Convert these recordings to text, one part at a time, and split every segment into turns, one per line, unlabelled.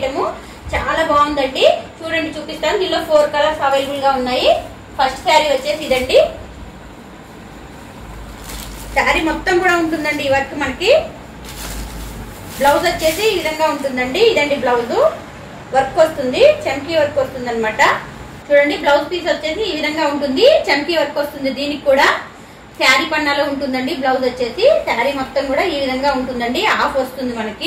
item చాలా బాగుందండి చూడండి చూపిస్తాను దీనిలో ఫోర్ కలర్స్ అవైలబుల్ గా ఉన్నాయి ఫస్ట్ శారీ వచ్చేసి ఇదండి శారీ మొత్తం కూడా ఉంటుందండి ఈ వర్క్ మనకి బ్లౌజ్ వచ్చేసి ఈ విధంగా ఉంటుందండి ఇదండి బ్లౌజ్ వర్క్ వస్తుంది చమ్కీ వర్క్ వస్తుంది అనమాట చూడండి బ్లౌజ్ పీస్ వచ్చేసి ఈ విధంగా ఉంటుంది చమ్కీ వర్క్ వస్తుంది దీనికి కూడా శారీ పన్నాలో ఉంటుందండి బ్లౌజ్ వచ్చేసి శారీ మొత్తం కూడా ఈ విధంగా ఉంటుందండి ఆఫ్ వస్తుంది మనకి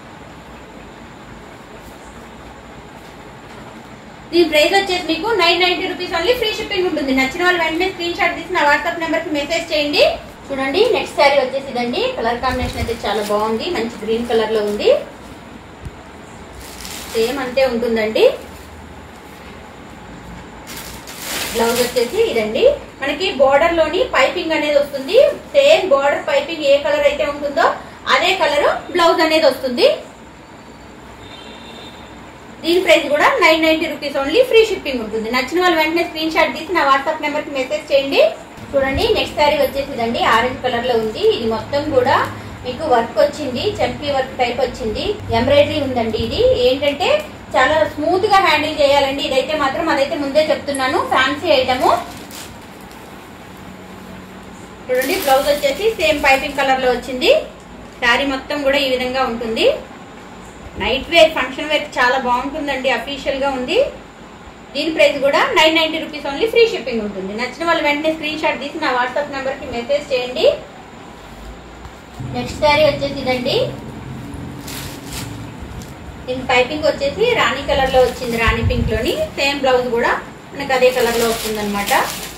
దీని ప్రైస్ వచ్చేసి మీకు nine ninety rupees only free shipping ఉంటుంది నచ్చిన వాళ్ళు వెంటనే స్క్రీన్ షాట్ తీసి నా వాట్సాప్ నెంబర్ కి మెసేజ్ చేయండి చూడండి నెక్స్ట్ శారీ వచ్చేసి ఇదండి కలర్ కాంబినేషన్ అయితే చాలా బాగుంది మంచి గ్రీన్ కలర్ లో ఉంది సేమ్ అంతే ఉంటుందండి బ్లౌజ్ వచ్చేసి ఇదండి మనకి బోర్డర్ లోని పైపింగ్ అనేది వస్తుంది సేమ్ బోర్డర్ పైపింగ్ ఏ కలర్ అయితే ఉంటుందో అదే కలర్ బ్లౌజ్ అనేది వస్తుంది దీని ప్రైస్ కూడా nine ninety rupees only free shipping ఉంటుంది నచ్చిన వాళ్ళు వెంటనే స్క్రీన్ షాట్ తీసి నా వాట్సాప్ నెంబర్ కి మెసేజ్ చేయండి చూడండి నెక్స్ట్ శారీ వచ్చేసి ఇదండి ఆరెంజ్ కలర్ లో ఉంది ఇది మొత్తం కూడా మీకు వర్క్ వచ్చింది చంపీ వర్క్ టైప్ వచ్చింది ఎంబ్రాయిడరీ ఉందండి ఇది ఏంటంటే చాలా స్మూత్ గా హ్యాండిల్ చేయాలండి ఇదైతే మాత్రం అదైతే ముందే చెప్తున్నాను ఫ్యాన్సీ ఐటమ్ చూడండి బ్లౌజ్ వచ్చేసి సేమ్ పైపింగ్ కలర్ లో వచ్చింది శారీ మొత్తం కూడా ఈ విధంగా ఉంటుంది నైట్ వేర్ ఫంక్షన్ వేర్ చాలా బాగుంటుందండి అఫీషియల్ గా ఉంది దీని ప్రైస్ కూడా nine ninety rupees only free shipping ఉంటుంది నచ్చిన వాళ్ళు వెంటనే స్క్రీన్ షాట్ తీసి నా వాట్సాప్ నెంబర్ కి మెసేజ్ చేయండి నెక్స్ట్ శారీ వచ్చేసి ఇదండి దీని పైపింగ్ వచ్చేసి రాణి కలర్ లో వచ్చింది రాణి పింక్ లోని సేమ్ బ్లౌజ్ కూడా మనకు అదే కలర్ లో వస్తుంది అనమాట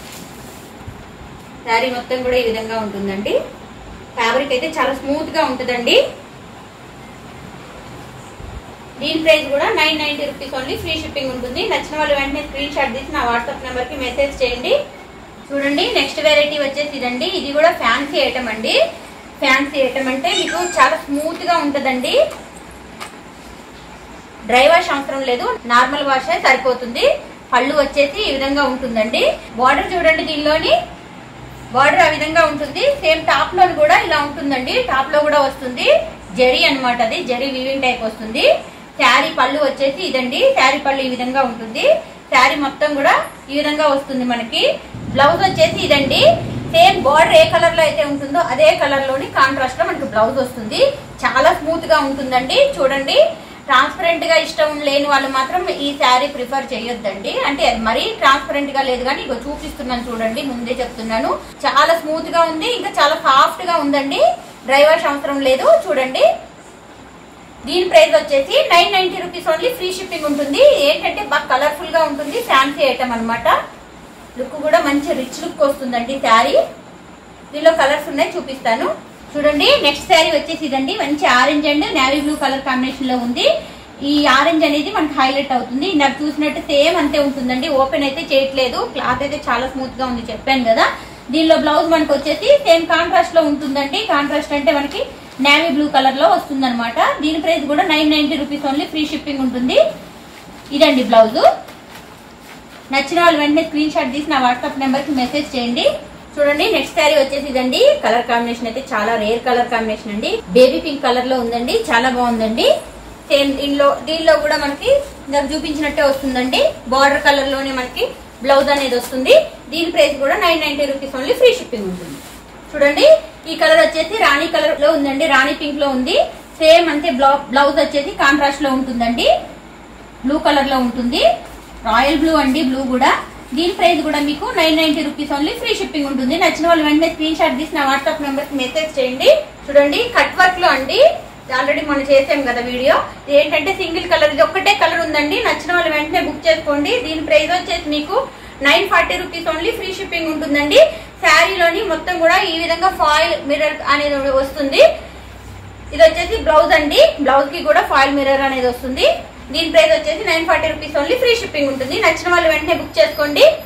శారీ మొత్తం కూడా ఈ విధంగా ఉంటుందండి ఫ్యాబ్రిక్ అయితే చాలా స్మూత్ గా ఉంటుందండి దీని ప్రైస్ కూడా nine ninety rupees only free shipping ఉంటుంది నచ్చిన వాళ్ళు వెంటనే స్క్రీన్ షాట్ తీసి నా వాట్సాప్ నెంబర్ కి మెసేజ్ చేయండి చూడండి నెక్స్ట్ వెరైటీ వచ్చేసి ఇదండి ఇది కూడా ఫ్యాన్సీ ఐటమ్ అండి ఫ్యాన్సీ ఐటమ్ అంటే మీకు చాలా స్మూత్ గా ఉంటదండి డ్రై వాష్ అవసరం లేదు నార్మల్ వాష్ సరిపోతుంది పళ్ళు వచ్చేసి ఈ విధంగా ఉంటుందండి బార్డర్ చూడండి దీనిలోని బార్డర్ ఆ విధంగా ఉంటుంది సేమ్ టాప్ లో కూడా ఇలా ఉంటుందండి టాప్ లో కూడా వస్తుంది జరీ అన్నమాట అది జరీ వీవింగ్ టైప్ వస్తుంది శారీ పళ్ళు వచ్చేసి ఇదండి శారీ పళ్ళు ఈ విధంగా ఉంటుంది శారీ మొత్తం కూడా ఈ విధంగా వస్తుంది మనకి బ్లౌజ్ వచ్చేసి ఇదండి సేమ్ బార్డర్ ఏ కలర్ లో అయితే ఉంటుందో అదే కలర్ లోని కాంట్రాస్ట్ లో మనకి బ్లౌజ్ వస్తుంది చాలా స్మూత్ గా ఉంటుందండి చూడండి ట్రాన్స్పరెంట్ గా ఇష్టం లేని వాళ్ళు మాత్రం ఈ శారీ ప్రిఫర్ చేయొద్దండి అంటే అది మరీ ట్రాన్స్పరెంట్ గా లేదు కానీ ఇగో చూపిస్తున్నాను చూడండి ముందే చెప్తున్నాను చాలా స్మూత్ గా ఉంది ఇంకా చాలా సాఫ్ట్ గా ఉందండి డ్రై వాష్ అవసరం లేదు చూడండి దీని ప్రైస్ వచ్చేసి nine ninety rupees only free shipping ఉంటుంది ఏంటంటే బాగా కలర్ఫుల్ గా ఉంటుంది ఫ్యాన్సీ ఐటమ్ అన్నమాట లుక్ కూడా మంచి రిచ్ లుక్ వస్తుందండి శారీ దీనిలో కలర్స్ ఉన్నాయి చూపిస్తాను చూడండి నెక్స్ట్ శారీ వచ్చేసి ఇదండి మంచి orange and navy blue colour combination లో ఉంది ఈ ఆరెంజ్ అనేది మనకి హైలైట్ అవుతుంది నాకు చూసినట్టు సేమ్ అంతే ఉంటుందండి ఓపెన్ అయితే చేయట్లేదు క్లాత్ అయితే చాలా స్మూత్ గా ఉంది చెప్పాను కదా దీనిలో బ్లౌజ్ మనకి వచ్చేసి సేమ్ కాంట్రాస్ట్ లో ఉంటుందండి కాంట్రాస్ట్ అంటే మనకి నేవీ బ్లూ కలర్ లో వస్తుంది అనమాట దీని ప్రైస్ కూడా nine ninety rupees only free shipping ఉంటుంది ఇదండి బ్లౌజ్ నచ్చిన వాళ్ళు వెంటనే స్క్రీన్ షాట్ తీసి నా వాట్సాప్ నెంబర్ కి మెసేజ్ చేయండి చూడండి నెక్స్ట్ శారీ వచ్చేసి ఇదండి కలర్ కాంబినేషన్ అయితే చాలా రేర్ కలర్ కాంబినేషన్ అండి బేబీ పింక్ కలర్ లో ఉందండి చాలా బాగుందండి సేమ్ దీనిలో దీనిలో కూడా మనకి నాకు చూపించినట్టే వస్తుందండి బార్డర్ కలర్ లోనే మనకి బ్లౌజ్ అనేది వస్తుంది దీని ప్రైస్ కూడా nine ninety rupees only free shipping ఉంటుంది చూడండి ఈ కలర్ వచ్చేసి రాణి కలర్ లో ఉందండి రాణి పింక్ లో ఉంది సేమ్ అంతే బ్లౌజ్ వచ్చేసి కాంట్రాస్ట్ లో ఉంటుందండి బ్లూ కలర్ లో ఉంటుంది రాయల్ బ్లూ అండి బ్లూ కూడా దీని ప్రైస్ కూడా మీకు nine ninety rupees only free shipping ఉంటుంది నచ్చిన వాళ్ళు వెంటనే స్క్రీన్ షాట్ తీసి నా వాట్సాప్ నెంబర్ కి మెసేజ్ చేయండి చూడండి కట్ వర్క్ లో అండి ఆల్రెడీ మనం చేసాం కదా వీడియో ఇది ఏంటంటే సింగిల్ కలర్ ఇది ఒక్కటే కలర్ ఉందండి నచ్చిన వాళ్ళు వెంటనే బుక్ చేసుకోండి దీని ప్రైస్ వచ్చేసి మీకు nine forty rupees only free shipping ఉంటుందండి శారీలోని మొత్తం కూడా ఈ విధంగా ఫాయిల్ మిర్రర్ అనేది వస్తుంది ఇది వచ్చేసి బ్లౌజ్ అండి బ్లౌజ్ కి కూడా ఫాయిల్ మిర్రర్ అనేది వస్తుంది దీని ప్రైస్ వచ్చేసి nine forty rupees only free shipping ఉంటుంది నచ్చిన వాళ్ళు వెంటనే బుక్ చేసుకోండి